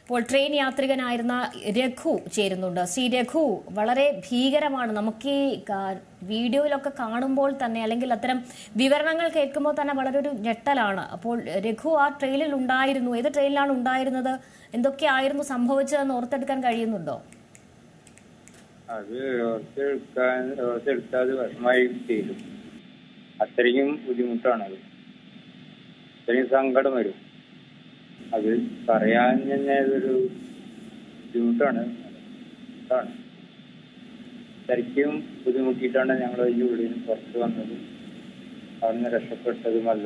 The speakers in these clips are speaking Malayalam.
ഇപ്പോൾ ട്രെയിൻ യാത്രികനായിരുന്ന രഘു ചേരുന്നുണ്ട് ശ്രീ രഘു വളരെ ഭീകരമാണ് നമുക്ക് ഈ കാ- വീഡിയോയിലൊക്കെ കാണുമ്പോൾ തന്നെ അല്ലെങ്കിൽ അത്തരം വിവരണങ്ങൾ കേൾക്കുമ്പോൾ തന്നെ വളരെ ഒരു ഞെട്ടലാണ് അപ്പോൾ രഘു ആ ട്രെയിനിൽ ഉണ്ടായിരുന്നു ഏത് ട്രെയിനിലാണ് ഉണ്ടായിരുന്നത് എന്തൊക്കെയായിരുന്നു സംഭവിച്ചതെന്ന് ഓർത്തെടുക്കാൻ കഴിയുന്നുണ്ടോ അത് ഓർത്തെടുക്കാൻ ഓർത്തെടുക്കാതെ വിഷമായി തീരും അത്രയും ബുദ്ധിമുട്ടാണത് അത്രയും സങ്കടം വരും അത് പറയാൻ തന്നെ അതൊരു ബുദ്ധിമുട്ടാണ് അതാണ് ശരിക്കും ബുദ്ധിമുട്ടിയിട്ടാണ് ഞങ്ങൾ ഈ വീടിൽ നിന്ന് പുറത്ത് വന്നതും അവിടുന്ന് രക്ഷപ്പെട്ടതുമല്ല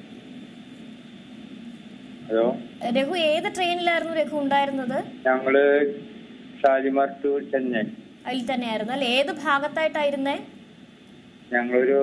അതോ രഘു ഏത് ട്രെയിനിലായിരുന്നു രഘു ഉണ്ടായിരുന്നത് ഞങ്ങള് ഷാലിമാർ ടു ചെന്നൈ അതിൽ തന്നെയായിരുന്നു അല്ലെ ഏത് ഭാഗത്തായിട്ടായിരുന്നേ ഞങ്ങളൊരു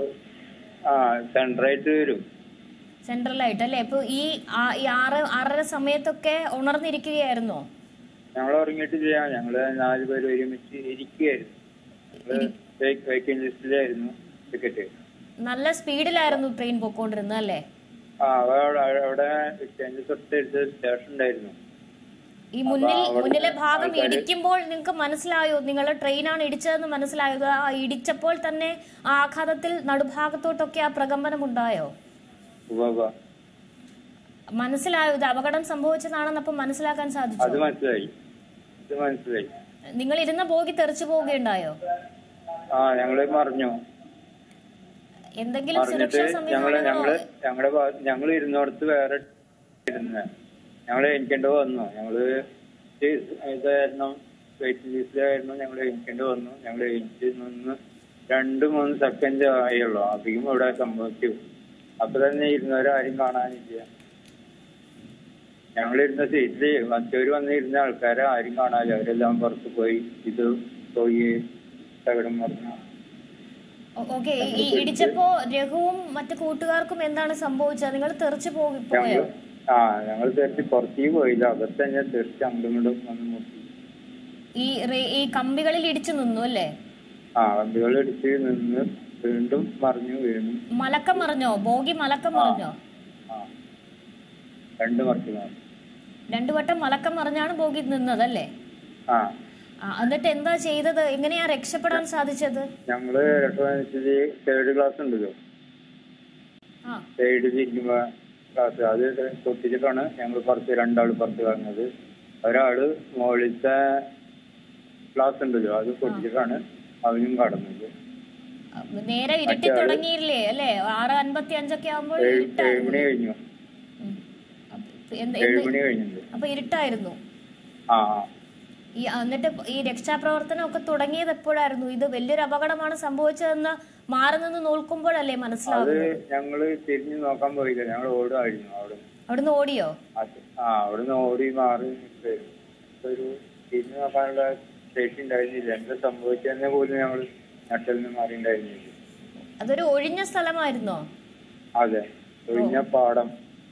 ആ സെൻട്രായിട്ട് വരും സെൻട്രലായിട്ട് അല്ലേ ഇപ്പൊ ഈ ആ- ഈ ആറ് ആറര സമയത്തൊക്കെ ഉണർന്നിരിക്കുകയായിരുന്നോ ഞങ്ങൾ ഉറങ്ങിയിട്ട് ചെയ്യാം ഞങ്ങള് നാല് പേര് ഒരുമിച്ച് ഇരിക്കുകയായിരുന്നു ഞങ്ങള് വേക്കൻ ലിസ്റ്റിലായിരുന്നു ടിക്കറ്റ് നല്ല സ്പീഡിലായിരുന്നു ട്രെയിൻ പോയിക്കൊണ്ടിരുന്നത് അല്ലേ ആ അവിടെ അവിടെ എക്സ്ചേഞ്ച് തൊട്ടടുത്ത് സ്റ്റേഷൻ ഉണ്ടായിരുന്നു ഈ മുന്നിൽ അപ്പൊ അവിടെ മുന്നിലെ ഭാഗം ആൾക്കാര് ഇടിക്കുമ്പോൾ നിങ്ങൾക്ക് മനസ്സിലായോ നിങ്ങളുടെ ട്രെയിനാണ് ഇടിച്ചതെന്ന് മനസ്സിലായോ അത് ആ ഇടിച്ചപ്പോൾ തന്നെ ആ ആഘാതത്തിൽ നടുഭാഗത്തോട്ടൊക്കെ ആ പ്രകമ്പനം ഉണ്ടായോ ഉവ്വ് ഉവ്വ്. മനസ്സിലായോ ഇത് അപകടം സംഭവിച്ചതാണെന്ന് അപ്പം മനസ്സിലാക്കാൻ അത് സാധിച്ചു മനസ്സിലായി അത് മനസ്സിലായി നിങ്ങൾ ഇരുന്ന ബോഗി തെറിച്ചു പോവുകയുണ്ടായോ ആ ഞങ്ങള് മറിഞ്ഞു എന്തെങ്കിലും മറിഞ്ഞിട്ട് സുരക്ഷാ ഞങ്ങള് സംവിധാനങ്ങളോ ഞങ്ങള് ഞങ്ങളുടെ ഭാഗ- ഞങ്ങള് ഇരുന്നോടത്ത് വേറെ ഇരുന്ന ഞങ്ങള് എനിക്കേണ്ടി വന്നു ഞങ്ങള് ഇത് ഇതായിരുന്നു വെയിറ്റിംഗ് ലിസ്റ്റിലായിരുന്നു ഞങ്ങൾ എനിക്കേണ്ടി വന്നു ഞങ്ങൾ എനിക്ക് നിന്ന് രണ്ട് മൂന്ന് സെക്കൻഡ് ആയുള്ളൂ അധികം ഇവിടെ സംഭവിച്ചു അപ്പൊ തന്നെ ഇരുന്നവരാരും കാണാനില്ല ഞങ്ങളിരുന്ന സീറ്റില് മറ്റവര് വന്നിരുന്ന ആൾക്കാരെ ആരും കാണാനില്ല അവരെല്ലാം പുറത്ത് പോയി ഇത് പോയി തകടം മറിഞ്ഞു ഓക്കെ ഈ ഇടിച്ചപ്പോ രഘുവും മറ്റു കൂട്ടുകാർക്കും എന്താണ് സംഭവിച്ചത് നിങ്ങൾ തെറിച്ചു പോയി ഞങ്ങൾ പോയോ ആ ഞങ്ങൾ തിരിച്ച് പുറത്തേക്ക് പോയില്ല അകത്ത് തന്നെ തിരിച്ച് അങ്ങോട്ടും ഇങ്ങോട്ടും വന്ന് മുട്ടി ഈ റേ- ഈ കമ്പികളിൽ ഇടിച്ചു നിന്നു അല്ലേ ആ വണ്ടികൾ ഇടിച്ച് നിന്ന് വീണ്ടും മറിഞ്ഞു വീണു മലക്കം മറിഞ്ഞോ ബോഗി മലക്കം മറിഞ്ഞോ ആ രണ്ട് മറിച്ച് മാറി രണ്ടു വട്ടം മലക്കം മറിഞ്ഞാണ് ബോഗി നിന്നത് അല്ലേ ആ ആ, എന്നിട്ട് എന്താ ചെയ്തത് എങ്ങനെയാ രക്ഷപ്പെടാൻ സാധിച്ചത് ഞങ്ങള് രക്ഷപ്പെട്ട് തേർഡ് ക്ലാസ് ഉണ്ടല്ലോ ആ തേർഡിൽ ഇരിക്കുമ്പോ ക്ലാസ് അത് തൊട്ടിച്ചിട്ടാണ് ഞങ്ങൾ പുറത്ത് രണ്ടാള് പുറത്ത് കളഞ്ഞത് ഒരാള് മുകളിലത്തെ ക്ലാസ് ഉണ്ടല്ലോ അത് പൊട്ടിച്ചിട്ടാണ് അവനും കടന്നത് നേരെ ഇരുട്ടി തുടങ്ങിയില്ലേ അല്ലേ ആറ് അൻപത്തി അഞ്ചൊക്കെ ആകുമ്പോൾ ഏഴ് ഏഴ് ഇരുട്ടായിരുന്നു മണി കഴിഞ്ഞു ഉം. അപ്പൊ എന്ത്- ഏഴ് എന്ത്- മണി കഴിഞ്ഞിട്ടുണ്ട് അപ്പൊ ഇരുട്ടായിരുന്നു ആ ആ ഈ എന്നിട്ട് ഈ രക്ഷാപ്രവർത്തനം ഒക്കെ തുടങ്ങിയത് എപ്പോഴായിരുന്നു ഇത് വലിയൊരു അപകടമാണ് സംഭവിച്ചതെന്ന് മാറി നിന്ന് നോക്കുമ്പോഴല്ലേ അത് മനസ്സിലാവുന്നത് ഞങ്ങള് തിരിഞ്ഞു നോക്കാൻ പോയില്ല ഞങ്ങൾ ഓടുമായിരുന്നു അവിടെ അവിടുന്ന് ഓടിയോ അത് ആ അവിടുന്ന് ഓടി മാറി നിൽക്കുകയായിരുന്നു ഒരു തിരിഞ്ഞു നോക്കാനുള്ള ശേഷി ഉണ്ടായിരുന്നില്ല എന്താ സംഭവിച്ചതെന്ന് പോലും ഞങ്ങൾ നട്ടലിൽ നിന്ന് മാറി ഉണ്ടായിരുന്നില്ല അതൊരു ഒഴിഞ്ഞ സ്ഥലമായിരുന്നോ അതെ ഒഴിഞ്ഞ പാടം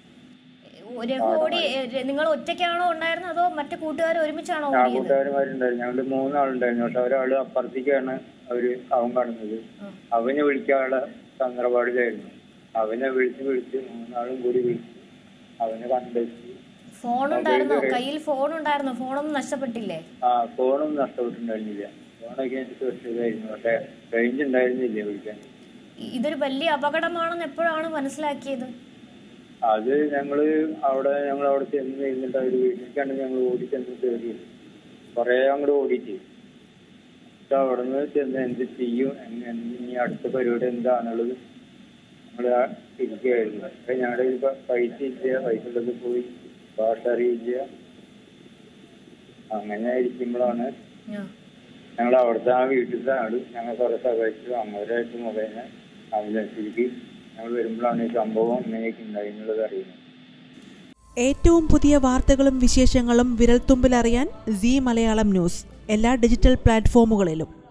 രഘു ഓടി നിങ്ങൾ ഒറ്റയ്ക്കാണോ ഉണ്ടായിരുന്നത് അതോ മറ്റു കൂട്ടുകാർ ഒരുമിച്ചാണോ ആ ഓടിയത് കൂട്ടുകാരന്മാരുണ്ടായിരുന്നു ഞങ്ങള് മൂന്നാളുണ്ടായിരുന്നു പക്ഷെ ഒരാള് അപ്പുറത്തേക്കാണ് അവര് അവൻ കടന്നത് അവനെ വിളിക്കാനുള്ള തന്ത്രപാടിലായിരുന്നു അവനെ വിളിച്ച് വിളിച്ച് മൂന്നാളും കൂടി വിളിച്ച് അവനെ കണ്ടെത്തി ഫോൺ ഉണ്ടായിരുന്നോ കയ്യിൽ ഫോൺ ഉണ്ടായിരുന്നോ ഫോണൊന്നും നഷ്ടപ്പെട്ടില്ലേ ആ ഫോണും നഷ്ടപ്പെട്ടിട്ടുണ്ടായിരുന്നില്ല ഫോണൊക്കെ എനിക്ക് സുരക്ഷിതമായിരുന്നു പക്ഷെ റേഞ്ച് ഉണ്ടായിരുന്നില്ല വിളിക്കാൻ ഇ- ഇതൊരു വലിയ അപകടമാണെന്ന് എപ്പോഴാണ് മനസ്സിലാക്കിയത് അത് ഞങ്ങള് അവിടെ ഞങ്ങൾ അവിടെ ചെന്ന് ഇരുന്നിട്ട് ഒരു വീട്ടിലേക്കാണ് ഞങ്ങൾ ഓടി ചെന്ന് കയറിയത് കൊറേ അങ്ങോട്ട് ഓടിയിട്ട് എന്നിട്ട് അവിടെ നിന്ന് ചെന്ന് എന്ത് ചെയ്യും എങ്ങ- എന്ത് ഇനി അടുത്ത പരിപാടി എന്താണുള്ളത് ഞങ്ങൾ ഇരിക്കുകയായിരുന്നു പക്ഷെ ഞങ്ങളുടെ കയ്യിൽ പ- പൈസ ഇല്ല പൈസ ഉള്ളത് പോയി ഭാഷ അറിയില്ല അങ്ങനെ ഇരിക്കുമ്പോഴാണ് ആ. ഞങ്ങൾ അവിടുത്തെ ആ വീട്ടിലത്തെ ആള് ഞങ്ങൾ കുറെ സഹായിച്ചു അങ്ങോട്ടായിട്ട് മുഖേന ആംബുലൻസിലേക്ക് ഞങ്ങൾ വരുമ്പോഴാണ് ഈ സംഭവം ഇങ്ങനെയൊക്കെ ഉണ്ടായിരുന്നുള്ളത് അറിയുന്നത് ഏറ്റവും പുതിയ വാർത്തകളും വിശേഷങ്ങളും വിരൽത്തുമ്പിലറിയാൻ സി മലയാളം ന്യൂസ് എല്ലാ ഡിജിറ്റൽ പ്ലാറ്റ്ഫോമുകളിലും